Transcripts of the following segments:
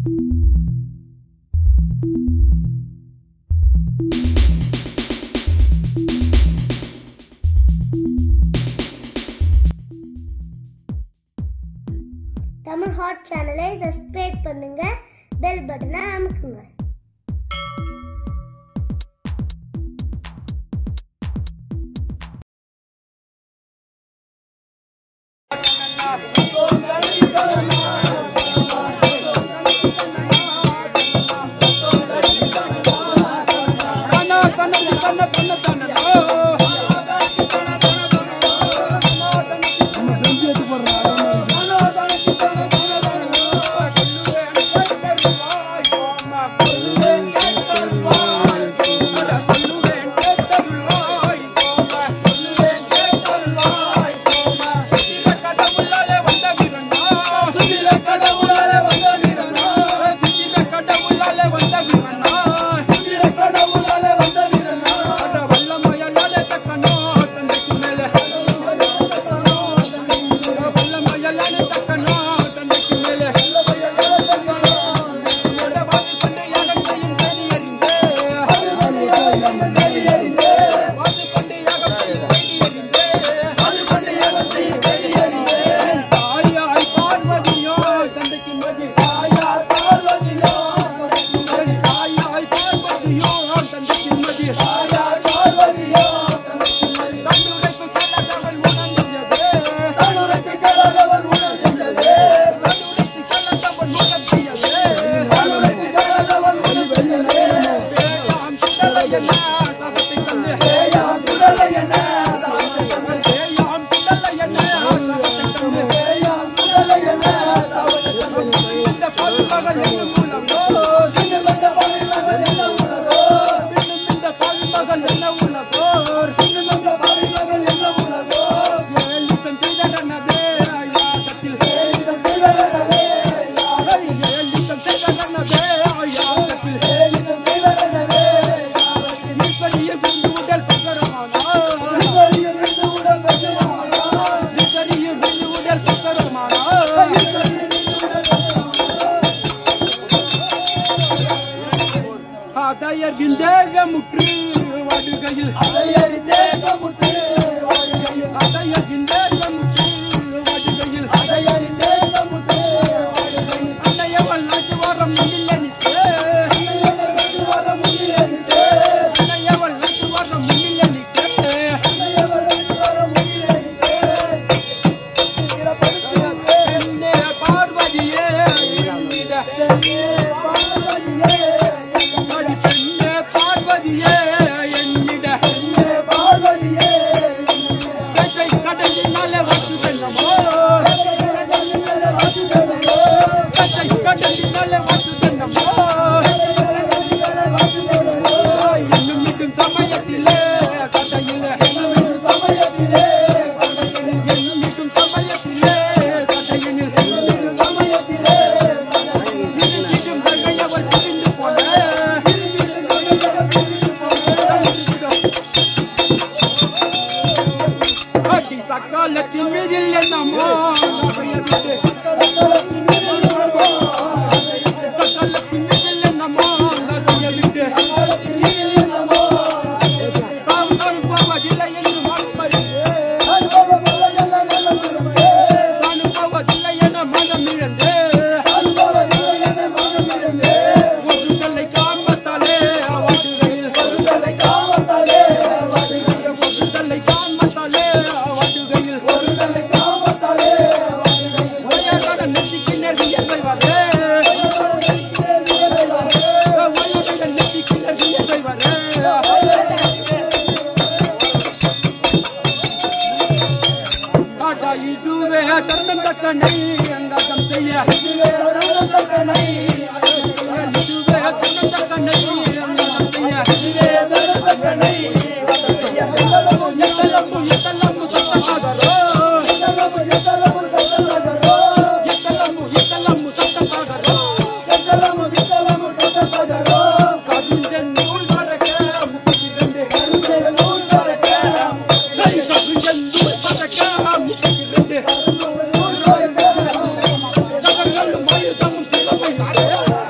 Tamil hot சேனலை subscribe பண்ணுங்க bell பட்டனை அமுக்குங்க அடையர்கின் தேகமுற்று வாடுகையில் அடையர்கின் தேகமுற்று வாடுகையில் அன்னையவள் நாட்டு வாரம் முன்னில் நிற்க அன்னையவள் நாட்டு வாரம் முன்னில் நிற்க என்னே பார்வதியே என்னிட அடி பெண்ணே பார்வதியே என்னிட பேச்சை கடலினாலே வாசுதென்னமோ பேச்சை கடலினாலே வாசுதென்னமோ இன்னும் மிகும் சமயத்திலே கதையிலே இன்னும் மிகும் சமயத்திலே கதையினில் இருந்திடும் தங்கையவள் பிரிந்து போன அடி சக்காலத்தின் மீதில் என்னமோ நகையவிட்டு சக்காலத்தின் மீதில் என்னமோ நகையவிட்டு தாம் நான் போவதில்லை என்று மறுமறித்து நான் போவதில்லை என மனம் இழந்து ஒரு தலை காண்பத்தாலே வாடுகையில் ஒரு தலை காண்பத்தாலே வாடுகையில் வயதான நெற்றிக்கு நெருங்கியவை வரே வயதான நெற்றிக்கு நெருங்கியவை வரே ஆட்டா இதுவே கர்ணம் தக்கனை அங்காட்டம் செய்ய இதுவே கர்ணம் தக்கனை இதுவே கர்ணம் தக்கனை அங்காட்டம் செய்ய இதுவே கர்ணம் தக்கனை எத்தலம்பு எத்தலம்பு சத்தமாகரோ எத்தலம்பு எத்தலம்பு சத்தமாகரோ கவிஞன் நூல் பறக்க முப்பத்திரண்டு கவிஞன் நூல் பறக்க முப்பத்திரண்டு நகர்களும் ஆயுதமும் சிலவை நாடே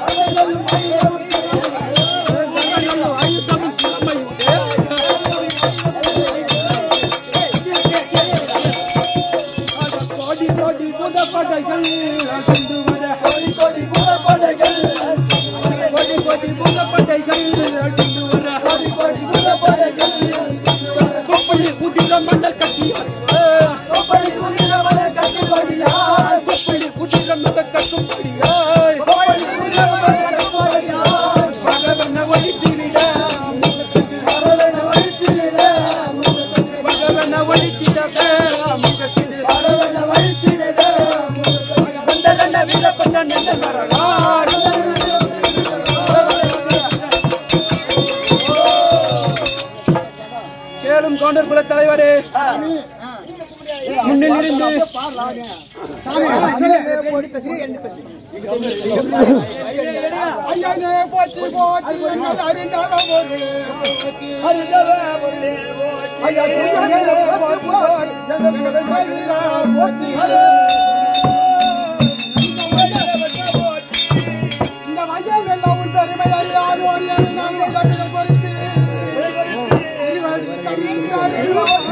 கட்டும்படியாய் பகவன ஒழித்திட பகவன ஒழித்திட பகவன ஒழித்திடவே முகத்திடு பகவன ஒழித்திட வந்ததன வீரப்பட்ட நெஞ்ச வரலாறு கேளும் கவுண்டர் குல தலைவரே முன்னில் இருந்து ஐயனே போற்றி போற்றி எங்கள் அறிந்தாத பொருளே போற்றி. ஐயா, துணியனே போற்றி போற்றி எங்கள் மயிலா போற்றி. இந்த வையமெல்லாம் உன் பெருமை அறியாது ஒரு எண்ணம் நாம் செய்ததை பொறுத்து. இருவழி தந்தார்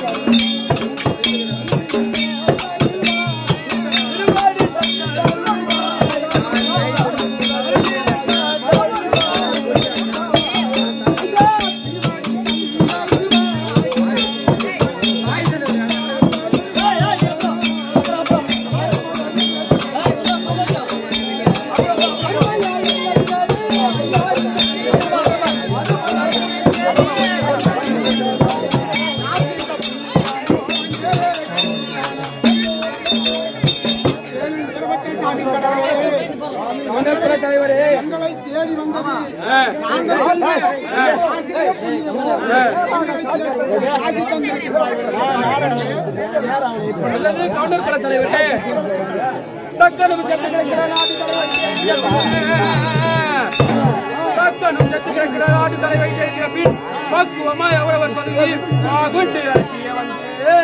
கவுண்டர் குல தலைவரே எங்களை தேடி வந்தது ஆ. நல்லது கவுண்டர் குல தலைவரே தக்கனும் செத்து கிடக்கிற நாடு தலைவர் தக்கனும் செத்து கிடக்கிற நாடு தலைவை செய்கிற பின் பக்குவமாய் அவரவர் பதவி ஆகுண்டு அரசிய வந்து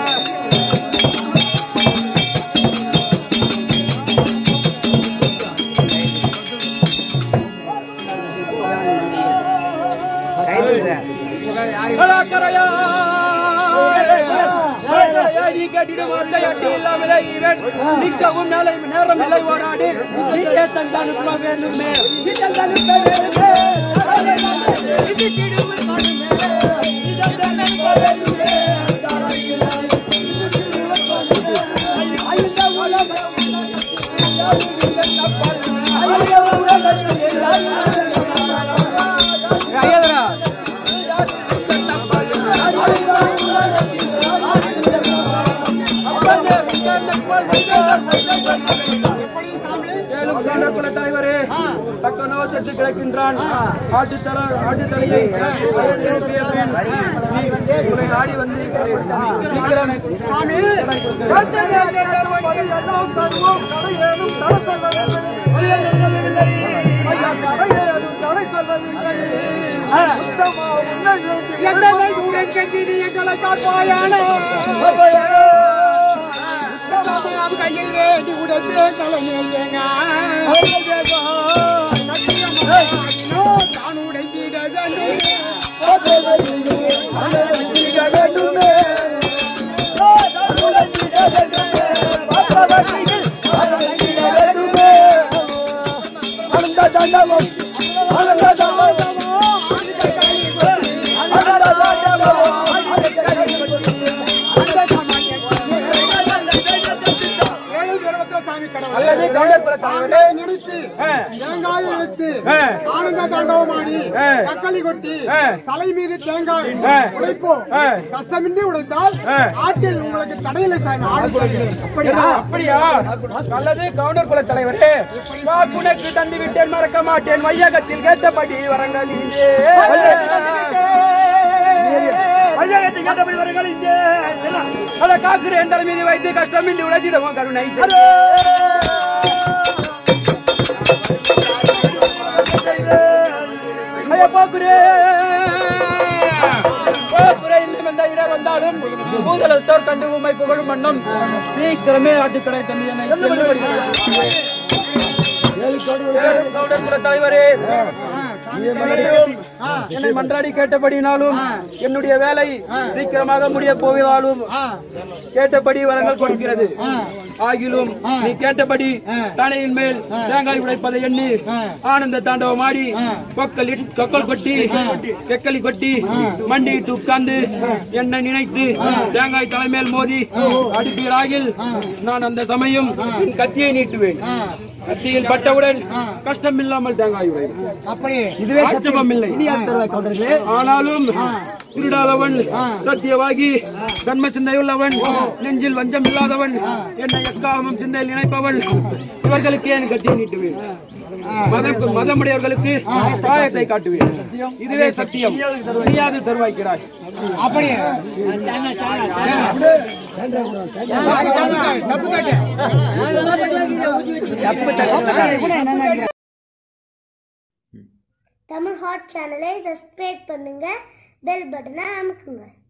கலாக்கரையா நீ கேட்டிடும் வார்த்தை அட்டி இல்லாமலே இவன் நிற்கவும் நிலை நேரம் நிலை போராடி நீ தந்தானுப்ப வேணுமே நீ தந்தானுப்ப வேணுமே இது திடுவு காணுமே இது தந்தானுப்ப வேணுமே ஐந்த உலகம் ஐயதரா தலைவரே தக்க நோச்சத்து கிடக்கின்றான் ஆட்டுத்தல ஆட்டுத்தலையை எழுப்பிய பின் நீ உன்னை நாடி வந்திருக்கிறேன் சீக்கிரம் எங்களை காப்பாயானோ கையில் வேண்டி உடனே கலைஞங்க தான் உடைத்திட வேண்டுமே ஏழு கிரகத்துல சாமி கடவுள் அல்லது கவுண்டர் குல தலைவரே நினைத்து ஆ. தேங்காய் எடுத்து ஆ. ஆனந்த தாண்டவமாடி ஆ. தக்காளி கொட்டி ஆ. தலை மீது தேங்காய் ஆ. உடைப்போம் ஆ. கஷ்டமின்றி உடைத்தால் ஆ. ஆற்றில் உங்களுக்கு தடையில்லை சாமி ஆள் கொடுக்கிறேன். என்ன, அப்படியா நல்லது கவுண்டர் குல தலைவரே வாக்குனக்கு தந்து விட்டேன் மறக்க மாட்டேன் வையகத்தில் கேட்டபடி வரங்கள் இங்கே வையகத்தில் கேட்டபடி வரங்கள் இங்கே அட காக்குறேன் தலை மீது வைத்து கஷ்டமின்றி உழைச்சிடுவோம் கருணை ஐயா, போக்குறே. போக்குறே இல்லை வந்த இட வந்தாலும் பூதலத்தோர் கண்டு உண்மை புகழும் மன்னம் சீக்கிரமே ஆட்டுக்கடை தம்பி என்னை கவுடர் குல தலைவரே மறுபடியும் என்னை மன்றாடி கேட்டபடினாலும் என்னுடைய வேலை சீக்கிரமாக முடிய போவதாலும் கேட்டபடி வரங்கள் கொடுக்கிறது ஆகிலும் நீ கேட்டபடி தலையின் மேல் தேங்காய் உடைப்பதை எண்ணி ஆனந்த தாண்டவமாடி கொக்கல் இட்- கொக்கல் கொட்டி கெக்கலி கொட்டி மண்டியிட்டு உட்கார்ந்து என்னை நினைத்து தேங்காய் தலைமேல் மோதி அடிப்பீராகில் நான் அந்த சமயம் என் கத்தியை நீட்டுவேன் கத்தியில் பட்டவுடன் கஷ்டம் இல்லாமல் தேங்காய் உடைவேன் அப்படி இதுவே ஆட்சேபம் இல்லை ஆனாலும் திருடாதவன் சத்தியவாகி தன்ம சிந்தையுள்ளவன் நெஞ்சில் வஞ்சம் இல்லாதவன் என்னை எக்காமம் சிந்தையில் நினைப்பவன் இவர்களுக்கு ஏன் கத்தியை நீட்டுவேன் மதம் மதமுடையவர்களுக்கு காயத்தை காட்டுவேன் இதுவே சத்தியம் நீயாது தருவாய்க்கிறாய் அப்படி தப்பு காட்டு தமிழ் ஹாட் சேனலை சப்ஸ்கிரைப் பண்ணுங்க பெல் பட்டனை அமுக்குங்க